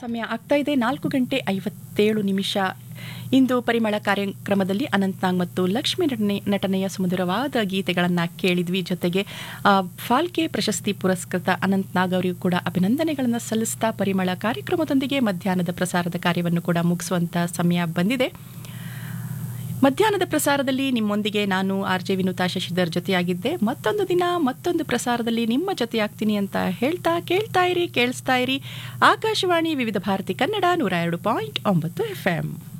ಸಮಯ ಆಗ್ತಾ ಇದೆ ನಾಲ್ಕು ಗಂಟೆ ಐವತ್ತೇಳು ನಿಮಿಷ ಇಂದು ಪರಿಮಳ ಕಾರ್ಯಕ್ರಮದಲ್ಲಿ ಅನಂತ್ನಾಗ್ ಮತ್ತು ಲಕ್ಷ್ಮೀ ನಟನೆ ನಟನೆಯ ಸುಮಧುರವಾದ ಗೀತೆಗಳನ್ನು ಕೇಳಿದ್ವಿ ಜೊತೆಗೆ ಆ, ಫಾಲ್ಕೆ ಪ್ರಶಸ್ತಿ ಪುರಸ್ಕೃತ ಅನಂತ್ನಾಗ್ ಅವರಿಗೂ ಕೂಡ ಅಭಿನಂದನೆಗಳನ್ನು ಸಲ್ಲಿಸ್ತಾ ಪರಿಮಳ ಕಾರ್ಯಕ್ರಮದೊಂದಿಗೆ ಮಧ್ಯಾಹ್ನದ ಪ್ರಸಾರದ ಕಾರ್ಯವನ್ನು ಕೂಡ ಮುಗಿಸುವಂತ ಸಮಯ ಬಂದಿದೆ ಮಧ್ಯಾಹ್ನದ ಪ್ರಸಾರದಲ್ಲಿ ನಿಮ್ಮೊಂದಿಗೆ ನಾನು ಆರ್ ಜೆ ವಿನುತಾ ಶಶಿಧರ್ ಜೊತೆಯಾಗಿದ್ದೆ ಮತ್ತೊಂದು ದಿನ ಮತ್ತೊಂದು ಪ್ರಸಾರದಲ್ಲಿ ನಿಮ್ಮ ಜೊತೆಯಾಗ್ತೀನಿ ಅಂತ ಹೇಳ್ತಾ ಕೇಳ್ತಾ ಇರಿ ಕೇಳಿಸ್ತಾ ಇರಿ ಆಕಾಶವಾಣಿ ವಿವಿಧ ಭಾರತಿ ಕನ್ನಡ ನೂರ ಎರಡು ಪಾಯಿಂಟ್ ಒಂಬತ್ತು ಎಫ್